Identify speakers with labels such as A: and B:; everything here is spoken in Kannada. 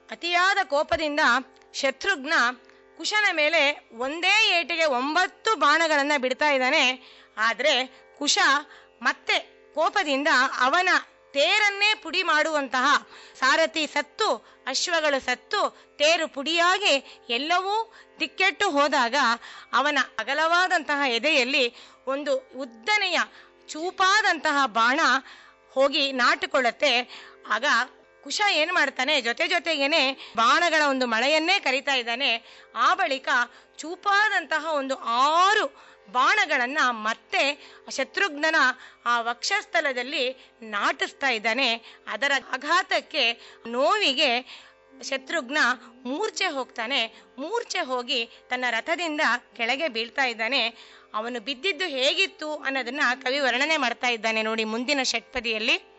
A: ಅತಿಯಾದ ಕೋಪದಿಂದ ಶತ್ರುಘ್ನ ಕುಶನ ಮೇಲೆ ಒಂದೇ ಏಟಿಗೆ ಒಂಬತ್ತು ಬಾಣಗಳನ್ನ ಬಿಡ್ತಾ ಇದ್ದಾನೆ ಆದ್ರೆ ಕುಶ ಮತ್ತೆ ಕೋಪದಿಂದ ಅವನ ತೇರನ್ನೇ ಪುಡಿ ಮಾಡುವಂತಹ ಸಾರಥಿ ಸತ್ತು ಅಶ್ವಗಳು ಸತ್ತು ತೇರು ಪುಡಿಯಾಗಿ ಎಲ್ಲವೂ ದಿಕ್ಕೆಟ್ಟು ಹೋದಾಗ ಅವನ ಅಗಲವಾದಂತಹ ಎದೆಯಲ್ಲಿ ಒಂದು ಉದ್ದನೆಯ ಚೂಪಾದಂತಹ ಬಾಣ ಹೋಗಿ ನಾಟಿಕೊಳ್ಳುತ್ತೆ ಆಗ ಕುಶ ಏನ್ ಮಾಡ್ತಾನೆ ಜೊತೆ ಜೊತೆಗೇನೆ ಬಾಣಗಳ ಒಂದು ಮಳೆಯನ್ನೇ ಕರಿತಾ ಇದ್ದಾನೆ ಆ ಬಳಿಕ ಚೂಪಾದಂತಹ ಒಂದು ಆರು ಬಾಣಗಳನ್ನ ಮತ್ತೆ ಶತ್ರುಘ್ನನ ಆ ವಕ್ಷಸ್ಥಲದಲ್ಲಿ ನಾಟಿಸ್ತಾ ಇದ್ದಾನೆ ಅದರ ಆಘಾತಕ್ಕೆ ನೋವಿಗೆ ಶತ್ರುಘ್ನ ಮೂರ್ಛೆ ಹೋಗ್ತಾನೆ ಮೂರ್ಛೆ ಹೋಗಿ ತನ್ನ ರಥದಿಂದ ಕೆಳಗೆ ಬೀಳ್ತಾ ಇದ್ದಾನೆ ಅವನು ಬಿದ್ದಿದ್ದು ಹೇಗಿತ್ತು ಅನ್ನೋದನ್ನ ಕವಿ ವರ್ಣನೆ ಮಾಡ್ತಾ ಇದ್ದಾನೆ ನೋಡಿ ಮುಂದಿನ ಷಟ್ಪದಿಯಲ್ಲಿ